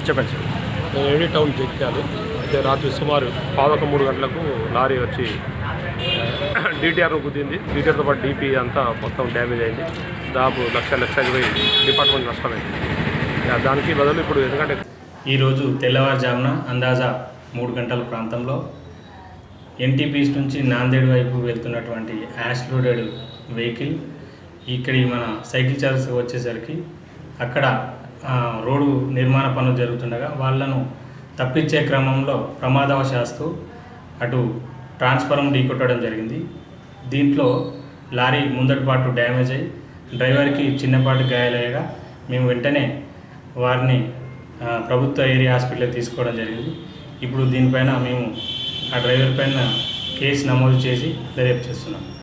చెప్పండి సార్ నేను AD town జగిత్యాలు అయితే రాత్రి సుమారు పాదొక మూడు గంటలకు లారీ వచ్చి డిటిఆర్ గుద్దింది డిటిఆర్తో పాటు డిపి అంతా మొత్తం డ్యామేజ్ అయింది దాదాపు లక్ష లక్ష ఇరవై డిపార్ట్మెంట్ నష్టమైంది ఇక దానికి బదులు ఇప్పుడు ఎందుకంటే ఈరోజు తెల్లవారుజామున అందాజా మూడు గంటల ప్రాంతంలో ఎన్టీపీస్ నుంచి నాందేడ్ వైపు వెళ్తున్నటువంటి యాష్ లోడెడ్ వెహికల్ ఇక్కడి మన సైకిల్ చార్జ్ వచ్చేసరికి అక్కడ ఆ, రోడ్డు నిర్మాణ పనులు జరుగుతుండగా వాళ్ళను తప్పించే క్రమంలో ప్రమాదవశాస్తు అటు ట్రాన్స్ఫారం ఢీకొట్టడం జరిగింది దీంట్లో లారీ ముందటి పాటు డ్యామేజ్ అయ్యి డ్రైవర్కి చిన్నపాటి గాయాలయ్యగా మేము వెంటనే వారిని ఆ, ప్రభుత్వ ఏరియా హాస్పిటల్కి తీసుకోవడం జరిగింది ఇప్పుడు దీనిపైన మేము ఆ డ్రైవర్ పైన కేసు నమోదు చేసి దర్యాప్తు చేస్తున్నాం